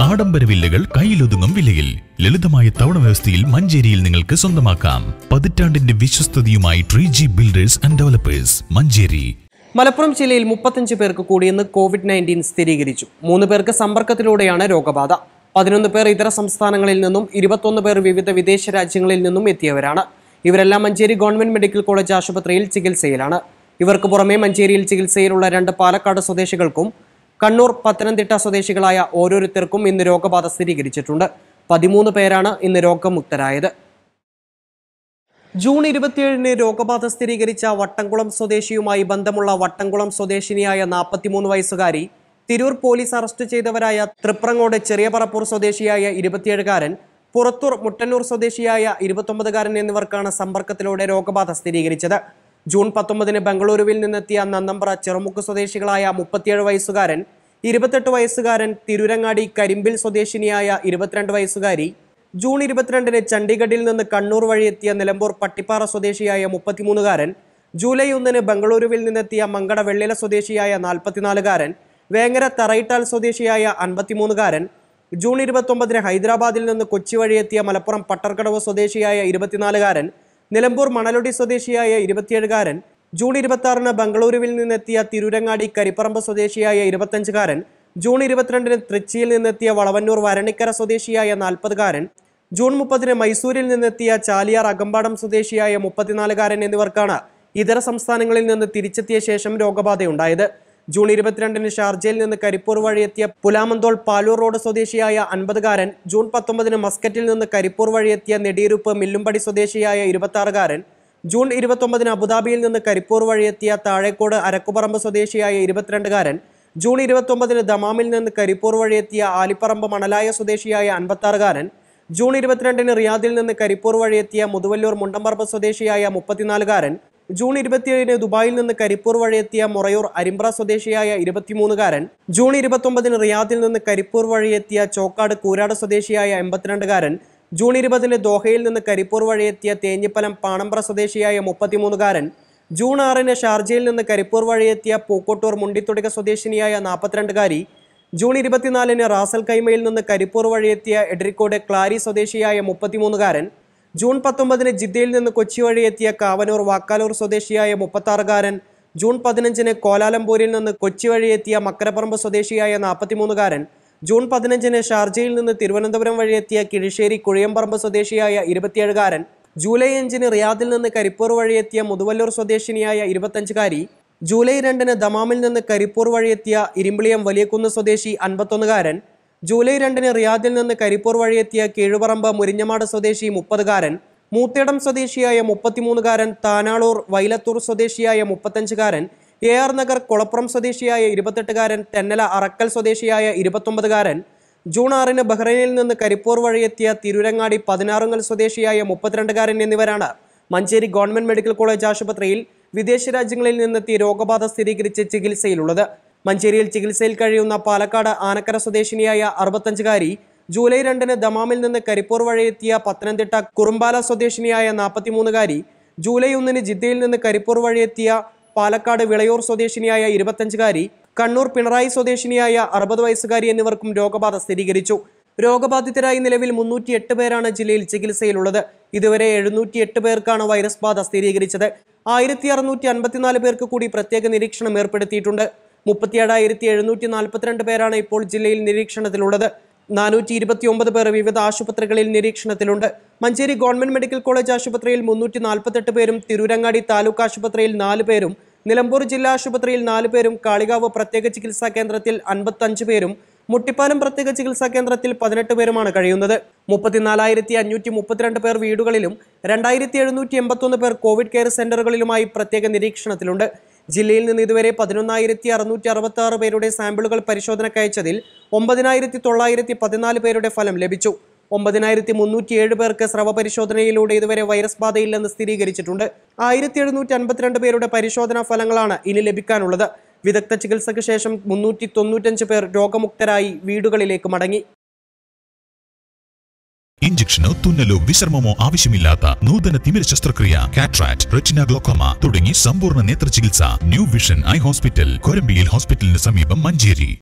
ആഡംബര വില്ലകൾ കയ്യിലൊതുങ്ങും വിലയിൽ ലളിതമായ തവണ വ്യവസ്ഥയിൽ മഞ്ചേരിയിൽ നിങ്ങൾക്ക് സ്വന്തമാക്കാം പതിറ്റാണ്ടിന്റെ വിശ്വസ്തതയുമായി tree G builders and developers Manjeri Malappuram ജില്ലയിൽ മുപ്പത്തഞ്ച് പേർക്ക് കൂടി ഇന്ന് കോവിഡ് നയൻറ്റീൻ സ്ഥിരീകരിച്ചു മൂന്ന് പേർക്ക് സമ്പർക്കത്തിലൂടെയാണ് രോഗബാധ പതിനൊന്ന് പേർ ഇതര സംസ്ഥാനങ്ങളിൽ നിന്നും ഇരുപത്തൊന്ന് പേർ വിവിധ വിദേശ രാജ്യങ്ങളിൽ നിന്നും എത്തിയവരാണ് ഇവരെല്ലാം മഞ്ചേരി ഗവൺമെന്റ് മെഡിക്കൽ കോളേജ് ആശുപത്രിയിൽ ചികിത്സയിലാണ് ഇവർക്ക് പുറമെ മഞ്ചേരിയിൽ ചികിത്സയിലുള്ള രണ്ട് പാലക്കാട് സ്വദേശികൾക്കും കണ്ണൂർ പത്തനംതിട്ട സ്വദേശികളായ ഓരോരുത്തർക്കും ഇന്ന് രോഗബാധ സ്ഥിരീകരിച്ചിട്ടുണ്ട് പതിമൂന്ന് പേരാണ് ഇന്ന് രോഗമുക്തരായത് ജൂൺ ഇരുപത്തിയേഴിന് രോഗബാധ സ്ഥിരീകരിച്ച വട്ടംകുളം സ്വദേശിയുമായി ബന്ധമുള്ള വട്ടംകുളം സ്വദേശിനിയായ നാൽപ്പത്തിമൂന്ന് വയസ്സുകാരി തിരൂർ പോലീസ് അറസ്റ്റ് ചെയ്തവരായ തൃപ്രങ്ങോട് ചെറിയ പറപ്പൂർ സ്വദേശിയായ ഇരുപത്തിയേഴുകാരൻ പുറത്തൂർ മുട്ടന്നൂർ സ്വദേശിയായ ഇരുപത്തൊമ്പതുകാരൻ എന്നിവർക്കാണ് സമ്പർക്കത്തിലൂടെ രോഗബാധ സ്ഥിരീകരിച്ചത് ജൂൺ പത്തൊമ്പതിന് ബംഗളൂരുവിൽ നിന്നെത്തിയ നന്നമ്പ്ര ചെറുമുക്ക് സ്വദേശികളായ മുപ്പത്തിയേഴ് വയസ്സുകാരൻ ഇരുപത്തെട്ട് വയസ്സുകാരൻ തിരുരങ്ങാടി കരിമ്പിൽ സ്വദേശിനിയായ ഇരുപത്തിരണ്ട് വയസ്സുകാരി ജൂൺ ഇരുപത്തിരണ്ടിന് ചണ്ഡീഗഡിൽ നിന്ന് കണ്ണൂർ വഴി എത്തിയ നിലമ്പൂർ പട്ടിപ്പാറ സ്വദേശിയായ മുപ്പത്തിമൂന്നുകാരൻ ജൂലൈ ഒന്നിന് ബംഗളൂരുവിൽ നിന്നെത്തിയ മങ്കട വെള്ളില സ്വദേശിയായ നാൽപ്പത്തിനാലുകാരൻ വേങ്ങര തറയിട്ടാൽ സ്വദേശിയായ അൻപത്തിമൂന്നുകാരൻ ജൂൺ ഇരുപത്തൊമ്പതിന് ഹൈദരാബാദിൽ നിന്ന് കൊച്ചി വഴി എത്തിയ മലപ്പുറം പട്ടർക്കടവ് സ്വദേശിയായ ഇരുപത്തിനാലുകാരൻ നിലമ്പൂർ മണലൊടി സ്വദേശിയായ ഇരുപത്തിയേഴുകാരൻ ജൂൺ ഇരുപത്തി ആറിന് ബംഗളൂരുവിൽ നിന്നെത്തിയ തിരൂരങ്ങാടി കരിപ്പറമ്പ് സ്വദേശിയായ ഇരുപത്തഞ്ചുകാരൻ ജൂൺ ഇരുപത്തിരണ്ടിന് തൃച്ചിയിൽ നിന്നെത്തിയ വളവന്നൂർ വരണിക്കര സ്വദേശിയായ നാൽപ്പതുകാരൻ ജൂൺ മുപ്പതിന് മൈസൂരിൽ നിന്നെത്തിയ ചാലിയാർ അകമ്പാടം സ്വദേശിയായ മുപ്പത്തിനാലുകാരൻ എന്നിവർക്കാണ് ഇതര സംസ്ഥാനങ്ങളിൽ നിന്ന് തിരിച്ചെത്തിയ ശേഷം രോഗബാധയുണ്ടായത് ജൂൺ ഇരുപത്തിരണ്ടിന് ഷാർജയിൽ നിന്ന് കരിപ്പൂർ വഴി എത്തിയ പുലാമന്തോൾ പാലൂർ റോഡ് സ്വദേശിയായ അൻപതുകാരൻ ജൂൺ പത്തൊമ്പതിന് മസ്കറ്റിൽ നിന്ന് കരിപ്പൂർ വഴി എത്തിയ നെടിയിരുപ്പ് മില്ലുംപടി സ്വദേശിയായ ഇരുപത്താറുകാരൻ ജൂൺ ഇരുപത്തൊമ്പതിന് അബുദാബിയിൽ നിന്ന് കരിപ്പൂർ വഴി എത്തിയ താഴേക്കോട് അരക്കുപറമ്പ് സ്വദേശിയായ ഇരുപത്തിരണ്ടുകാരൻ ജൂൺ ഇരുപത്തൊമ്പതിന് ദമാമിൽ നിന്ന് കരിപ്പൂർ വഴി എത്തിയ ആലിപ്പറമ്പ് മണലായ സ്വദേശിയായ അൻപത്താറുകാരൻ ജൂൺ ഇരുപത്തിരണ്ടിന് റിയാദിൽ നിന്ന് കരിപ്പൂർ വഴി എത്തിയ മുതുവല്ലൂർ മുണ്ടമ്പറമ്പ് സ്വദേശിയായ മുപ്പത്തിനാലുകാരൻ ജൂൺ ഇരുപത്തിയേഴിന് ദുബായിൽ നിന്ന് കരിപ്പൂർ വഴി എത്തിയ മൊറയൂർ അരിമ്പ്ര സ്വദേശിയായ ഇരുപത്തിമൂന്നുകാരൻ ജൂൺ ഇരുപത്തൊമ്പതിന് റിയാദിൽ നിന്ന് കരിപ്പൂർ വഴി എത്തിയ ചോക്കാട് കൂരാട് സ്വദേശിയായ എൺപത്തിരണ്ടുകാരൻ ജൂൺ ഇരുപതിന് ദോഹയിൽ നിന്ന് കരിപ്പൂർ വഴി എത്തിയ തേഞ്ഞിപ്പലം പാണമ്പ്ര സ്വദേശിയായ മുപ്പത്തിമൂന്നുകാരൻ ജൂൺ ആറിന് ഷാർജയിൽ നിന്ന് കരിപ്പൂർ വഴി എത്തിയ പൂക്കോട്ടൂർ മുണ്ടിത്തുടിക സ്വദേശിനിയായ നാൽപ്പത്തിരണ്ടുകാരി ജൂൺ ഇരുപത്തിനാലിന് റാസൽ കൈമയിൽ നിന്ന് കരിപ്പൂർ വഴി എത്തിയ എഡ്രിക്കോട് ക്ലാരി സ്വദേശിയായ മുപ്പത്തിമൂന്നുകാരൻ ജൂൺ പത്തൊമ്പതിന് ജിദ്ദയിൽ നിന്ന് കൊച്ചി വഴി എത്തിയ കാവനൂർ വാക്കാലൂർ സ്വദേശിയായ മുപ്പത്താറുകാരൻ ജൂൺ പതിനഞ്ചിന് കോലാലംപൂരിൽ നിന്ന് കൊച്ചി വഴി എത്തിയ മക്കരപ്പറമ്പ് സ്വദേശിയായ നാൽപ്പത്തിമൂന്നുകാരൻ ജൂൺ പതിനഞ്ചിന് ഷാർജയിൽ നിന്ന് തിരുവനന്തപുരം വഴി എത്തിയ കിഴിശ്ശേരി കുഴിയമ്പറമ്പ് സ്വദേശിയായ ഇരുപത്തിയേഴുകാരൻ ജൂലൈ അഞ്ചിന് റിയാദിൽ നിന്ന് കരിപ്പൂർ വഴി എത്തിയ മുതുവല്ലൂർ സ്വദേശിനിയായ ഇരുപത്തഞ്ചുകാരി ജൂലൈ രണ്ടിന് ദമാമിൽ നിന്ന് കരിപ്പൂർ വഴി എത്തിയ ഇരിമ്പിളിയം വലിയകുന്ന് സ്വദേശി അൻപത്തൊന്നുകാരൻ ജൂലൈ രണ്ടിന് റിയാദിൽ നിന്ന് കരിപ്പൂർ വഴി എത്തിയ കീഴുപറമ്പ് മുരിഞ്ഞമാട് സ്വദേശി മുപ്പതുകാരൻ മൂത്തേടം സ്വദേശിയായ മുപ്പത്തിമൂന്നുകാരൻ താനാളൂർ വൈലത്തൂർ സ്വദേശിയായ മുപ്പത്തഞ്ചുകാരൻ എ ആർ നഗർ കുളപ്പുറം സ്വദേശിയായ ഇരുപത്തെട്ടുകാരൻ തെന്നല അറക്കൽ സ്വദേശിയായ ഇരുപത്തൊമ്പതുകാരൻ ജൂൺ ആറിന് ബഹ്റൈനിൽ നിന്ന് കരിപ്പൂർ വഴിയെത്തിയ തിരുരങ്ങാടി പതിനാറുങ്ങൽ സ്വദേശിയായ മുപ്പത്തിരണ്ടുകാരൻ എന്നിവരാണ് മഞ്ചേരി ഗവൺമെന്റ് മെഡിക്കൽ കോളേജ് ആശുപത്രിയിൽ വിദേശ രാജ്യങ്ങളിൽ നിന്നെത്തി രോഗബാധ സ്ഥിരീകരിച്ച് ചികിത്സയിലുള്ളത് മഞ്ചേരിയിൽ ചികിത്സയിൽ കഴിയുന്ന പാലക്കാട് ആനക്കര സ്വദേശിനിയായ അറുപത്തഞ്ചുകാരി ജൂലൈ രണ്ടിന് ദമാമിൽ നിന്ന് കരിപ്പൂർ വഴിയെത്തിയ പത്തനംതിട്ട കുറുമ്പാല സ്വദേശിനിയായ നാൽപ്പത്തിമൂന്നുകാരി ജൂലൈ ഒന്നിന് ജിദ്ദയിൽ നിന്ന് കരിപ്പൂർ വഴിയെത്തിയ പാലക്കാട് വിളയൂർ സ്വദേശിനിയായ ഇരുപത്തഞ്ചുകാരി കണ്ണൂർ പിണറായി സ്വദേശിനിയായ അറുപത് വയസ്സുകാരി എന്നിവർക്കും രോഗബാധ സ്ഥിരീകരിച്ചു രോഗബാധിതരായി നിലവിൽ മുന്നൂറ്റി എട്ട് പേരാണ് ജില്ലയിൽ ചികിത്സയിലുള്ളത് ഇതുവരെ എഴുന്നൂറ്റി എട്ട് പേർക്കാണ് വൈറസ് ബാധ സ്ഥിരീകരിച്ചത് ആയിരത്തി അറുന്നൂറ്റി അൻപത്തിനാല് പേർക്ക് കൂടി പ്രത്യേക നിരീക്ഷണം ഏർപ്പെടുത്തിയിട്ടുണ്ട് മുപ്പത്തിയേഴായിരത്തി എഴുന്നൂറ്റി നാൽപ്പത്തിരണ്ട് പേരാണ് ഇപ്പോൾ ജില്ലയിൽ നിരീക്ഷണത്തിലുള്ളത് നാനൂറ്റി ഇരുപത്തി ഒമ്പത് പേർ വിവിധ ആശുപത്രികളിൽ നിരീക്ഷണത്തിലുണ്ട് മഞ്ചേരി ഗവൺമെന്റ് മെഡിക്കൽ കോളേജ് ആശുപത്രിയിൽ മുന്നൂറ്റി നാൽപ്പത്തെട്ട് പേരും തിരൂരങ്ങാടി താലൂക്ക് ആശുപത്രിയിൽ നാല് പേരും നിലമ്പൂർ ജില്ലാ ആശുപത്രിയിൽ നാല് പേരും കാളികാവ് പ്രത്യേക ചികിത്സാ കേന്ദ്രത്തിൽ അൻപത്തഞ്ച് പേരും മുട്ടിപ്പാലം പ്രത്യേക ചികിത്സാ കേന്ദ്രത്തിൽ പതിനെട്ട് പേരുമാണ് കഴിയുന്നത് മുപ്പത്തിനാലായിരത്തി അഞ്ഞൂറ്റി മുപ്പത്തിരണ്ട് പേർ വീടുകളിലും രണ്ടായിരത്തി എഴുന്നൂറ്റി എൺപത്തൊന്ന് പേർ കോവിഡ് കെയർ സെന്ററുകളിലുമായി പ്രത്യേക നിരീക്ഷണത്തിലുണ്ട് ജില്ലയിൽ നിന്ന് ഇതുവരെ പതിനൊന്നായിരത്തി അറുന്നൂറ്റി അറുപത്തി ആറ് പേരുടെ സാമ്പിളുകൾ പരിശോധനയ്ക്ക് അയച്ചതിൽ ഒമ്പതിനായിരത്തി തൊള്ളായിരത്തി പതിനാല് പേരുടെ ഫലം ലഭിച്ചു ഒമ്പതിനായിരത്തി മുന്നൂറ്റി ഏഴ് പേർക്ക് സ്രവ പരിശോധനയിലൂടെ ഇതുവരെ വൈറസ് ബാധയില്ലെന്ന് സ്ഥിരീകരിച്ചിട്ടുണ്ട് ആയിരത്തി എഴുന്നൂറ്റി അൻപത്തിരണ്ട് പേരുടെ പരിശോധനാ ഫലങ്ങളാണ് ഇനി ലഭിക്കാനുള്ളത് വിദഗ്ധ ചികിത്സയ്ക്ക് ശേഷം മുന്നൂറ്റി തൊണ്ണൂറ്റഞ്ച് പേർ രോഗമുക്തരായി വീടുകളിലേക്ക് മടങ്ങി ഇഞ്ചക്ഷനോ തുന്നലോ വിശ്രമമോ ആവശ്യമില്ലാത്ത നൂതന തിമിര ശസ്ത്രക്രിയ കാട്രാക്ട് റെറ്റിന ഗ്ലോക്കോമ തുടങ്ങി സമ്പൂർണ്ണ നേത്ര ചികിത്സ ന്യൂ വിഷൻ ഐ ഹോസ്പിറ്റൽ കൊരമ്പിയിൽ ഹോസ്പിറ്റലിന് സമീപം മഞ്ചേരി